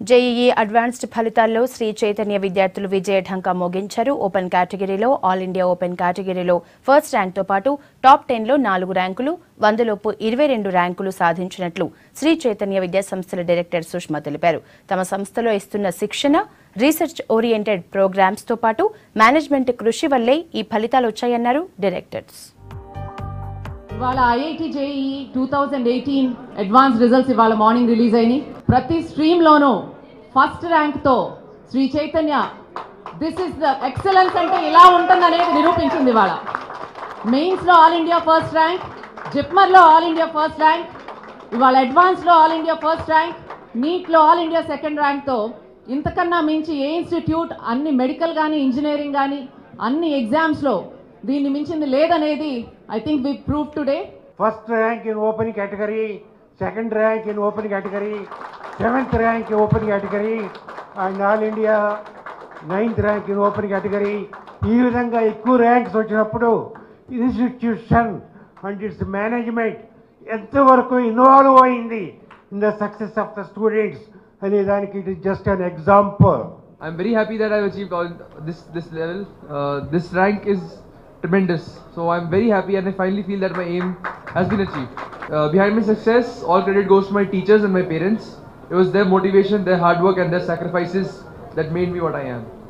JEE advanced ఫలితాల్లో శ్రీ చైతన్య విద్యార్థులు విజయ ఢంకా మోగించారు ఓపెన్ కేటగిరీలో ఆల్ ఇండియా ఓపెన్ కేటగిరీలో ఫస్ట్ ర్యాంక్తో పాటు టాప్ టెన్లో నాలుగు ర్యాంకులు వందలోపు ఇరవై రెండు ర్యాంకులు సాధించినట్లు శ్రీ చైతన్య విద్యా సంస్థల డైరెక్టర్ సుష్మా తెలిపారు తమ సంస్థలో ఇస్తున్న శిక్షణ రీసెర్చ్ ఓరియంటెడ్ ప్రోగ్రామ్స్తో పాటు మేనేజ్మెంట్ కృషి వల్లే ఈ ఫలితాలు వచ్చాయన్నారు డైరెక్టర్స్ ఇవాళ IIT JEE two thousand eighteen advance results ఇవాళ మార్నింగ్ రిలీజ్ అయినాయి ప్రతి స్ట్రీమ్లోనూ ఫస్ట్ ర్యాంక్తో Sri Chaitanya this is the excellence అంటే ఇలా ఉంటుందనేది నిరూపించింది ఇవాళ మెయిన్స్లో ఆల్ ఇండియా ఫస్ట్ ర్యాంక్ జిప్మర్లో ఆల్ ఇండియా ఫస్ట్ ర్యాంక్ ఇవాళ అడ్వాన్స్లో ఆల్ ఇండియా ఫస్ట్ ర్యాంక్ నీట్లో ఆల్ ఇండియా సెకండ్ ర్యాంక్తో ఇంతకన్నా మించి ఏ ఇన్స్టిట్యూట్ అన్ని మెడికల్ కానీ ఇంజనీరింగ్ కానీ అన్ని ఎగ్జామ్స్లో దీన్ని మించింది లేదనేది I think we prove today first rank in open category, second rank in open category, seventh rank in open category, and all India ninth rank in open category. ఈ విధంగా ఎక్కువ ర్యాంక్స్ వచ్చినప్పుడు ఇన్స్టిట్యూషన్ అండ్ ఇట్స్ మేనేజ్మెంట్ ఎంతవరకు involve అయింది in the success of the students అనే దానికి it is just an example I'm very happy that I've achieved all this this level. Uh, this rank is tremendous. So I'm very happy, and I finally feel that my aim has been achieved. Uh, behind my success, all credit goes to my teachers and my parents. It was their motivation, their hard work, and their sacrifices that made me what I am.